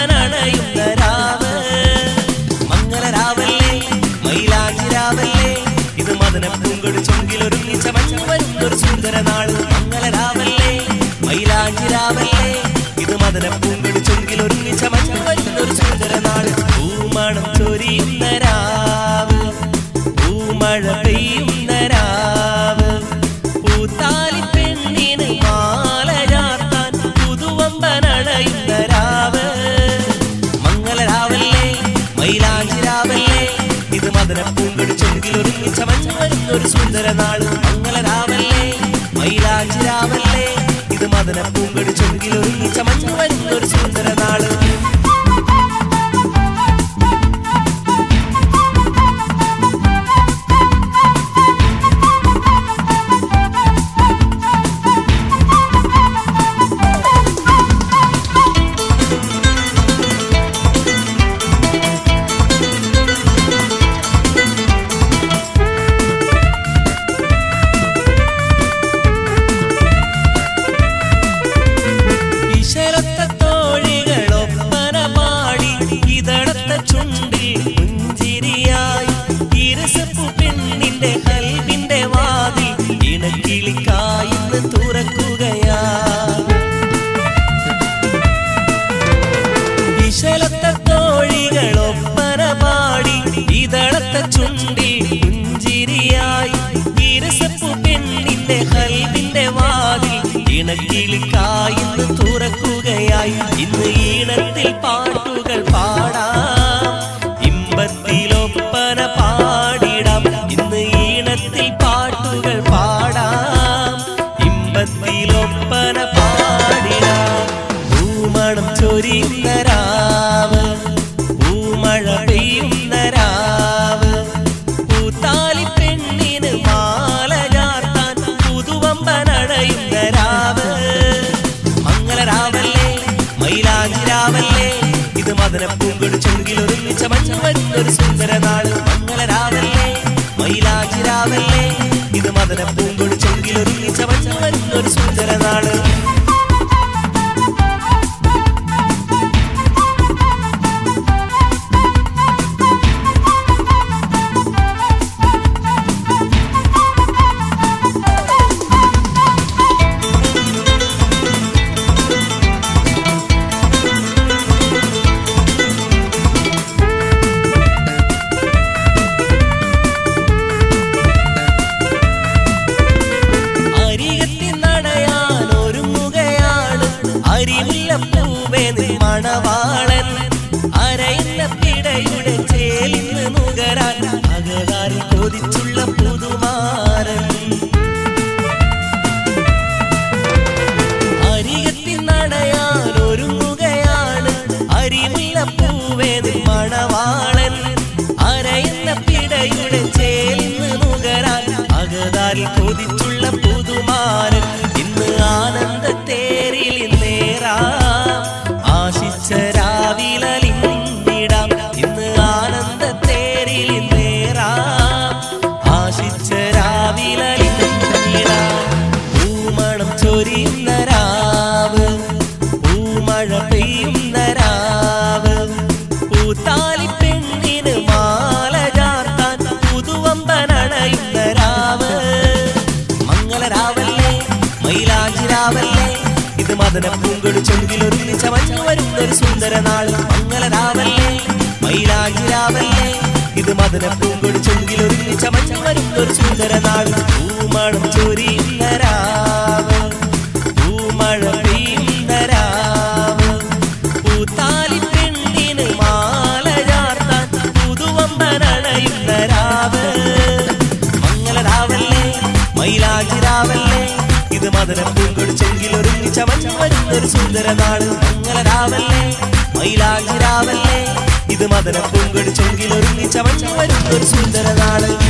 പുതുവമ്പനണയുന്ന രാവ് മംഗളരാവല്ലേ മൈലാഞ്ചി രാവല്ലേ ഇത് മദന പൂങ്കൊടി ചൊങ്കിലൊരുങ്ങിച്ച മഞ്ഞു വരുന്നൊരു സുന്ദര നാള് മംഗളരാവല്ലേ മൈലാഞ്ചി രാവല്ലേ ഇത് മദന പൂങ്കൊടി ചൊങ്കിലൊരുങ്ങിച്ച മഞ്ഞു വരുന്നൊരു സുന്ദര നാള് പൂമണം ചൊരിയുന്ന രാവ് പൂമഴ പെയ്യുന്ന രാവ് പൂത്താലി പെണ്ണിന് മാല ചാർത്താൻ പുതുവമ്പനണയുന്ന രാവ് മംഗളരാവല്ലേ മൈലാഞ്ചി രാവല്ലേ ഇത് മദന പൂങ്കൊടി ചൊങ്കിൽ ഒരുങ്ങിച്ച മഞ്ഞ് വരുന്നൊരു സുന്ദര നാള് മംഗളരാവല്ലേ മൈലാഞ്ചി രാവല്ലേ ഇത് മദന പൂങ്കൊടി ചൊങ്കിൽ ഒരുങ്ങിച്ച മഞ്ഞ് വരുന്നൊരു സുന്ദര നാള് ഇശരത്ത തോഴികളൊപ്പന പാടി ഇതടത്ത ചുണ്ടിൽ പുഞ്ചിരിയായി ഇരസപ്പു പെണ്ണിന്റെ കൽവിന്റെ വാതിൽ ഇണക്കിളിക്കായിന്ന് തുറക്കുകയാ ഇശലത്ത തോഴികളൊപ്പന പാടി ഇതളത്ത ചുണ്ടിൽ പുഞ്ചിരിയായി ഇരസപ്പു പെണ്ണിന്റെ കൽവിന്റെ വാതിൽ ഇണക്കിളിക്കായിന്ന് തുറക്കുകയായി ഇന്ന് ഈണത്തിൽ പാട്ടുകൾ പാടാം ഇമ്പത്തിലൊപ്പന പാടിടാം ഇന്ന് ഈണത്തിൽ പാട്ടുകൾ പാടാം ഇമ്പത്തിലൊപ്പന പാടിടാം പൂമണം ചൊരിയുന്ന രാവ് പൂമഴ പെയ്യുന്ന രാവ് പൂത്താലി പെണ്ണിന് മാല ചാർത്താൻ പുതുവമ്പനടയുന്ന രാവ് മംഗളരാവല്ലേ മൈലാഞ്ചി രാവല്ലേ ഇത് മദന പൂങ്കൊടി ചൊങ്കിൽ ഒരുമിച്ച മഞ്ഞ് വരുന്നൊരു സുന്ദര നാള് മംഗളരാവല്ലേ മൈലാഞ്ചി രാവല്ലേ ഇത് മദന പൂങ്കൊടി ചൊങ്കിൽ ഒരുമിച്ച മഞ്ഞ് വരുന്നൊരു സുന്ദര നാള് അരികത്തിൽ നടയാൻ ഒരുങ്ങുകയാണ് അരിമുല്ലപ്പൂവേ നിൻ മണവാളൻ അരയിന്ന പിടയുടെ ചേലിന്ന് നുകരാൻ അകതാരിൽ കൊതിച്ചുള്ള പുതുമാരൻ അരികത്തിൽ നടയാൻ ഒരുങ്ങുകയാണ് അരിമുല്ലപ്പൂവേ നിൻ മണവാളൻ അരയുന്ന പിടയുടെ ചേലിന്ന് നുകരാൻ അകതാരിൽ കൊതിച്ചുള്ള പുതുമാരൻ ഇന്ന് ആനന്ദ തേരിൽ നേരാം ആശിച്ച രാവിലിടാം ഇന്ന് ആനന്ദ തേരിൽ നേരാം ആശിച്ച രാവിലിടാം പൂമണം ചൊരിയുന്ന രാവ് പൂമഴ പെയ്യുന്ന രാവ് പൂത്താലി പെണ്ണിന് മാല ചാർത്താൻ പുതുവമ്പനണയുന്ന രാവ് മംഗളരാവല്ലേ മൈലാഞ്ചി രാവല്ലേ ഇത് മദന പൂങ്കൊടി ചൊങ്കിലൊരുമിച്ച മഞ്ഞു വരുന്നൊരു സുന്ദര നാള് മംഗളരാവല്ലേ മൈലാഞ്ചി രാവല്ലേ ഇത് മദന പൂങ്കൊടി ചൊങ്കിലൊരുമിച്ച മഞ്ഞു വരുന്നൊരു സുന്ദര നാള് പൂമണം ചൊരിയുന്ന രാവ് പൂമഴ പെയ്യുന്ന രാവ് പൂത്താലി പെണ്ണിന് മാല ചാർത്താൻ പുതുവമ്പനണയുന്ന രാവ് മംഗളരാവല്ലേ മൈലാഞ്ചി രാവല്ലേ ഇത് മദന പൂങ്കൊടി ചെങ്കിലൊരുങ്ങിച്ച മഞ്ഞു വരുന്നൊരു സുന്ദര നാള് മംഗളരാവല്ലേ മൈലാഞ്ചി രാവല്ലേ ഇത് മദന പൂങ്കൊടി ചെങ്കിലൊരുങ്ങിച്ച മഞ്ഞു വരുന്നൊരു സുന്ദര നാള്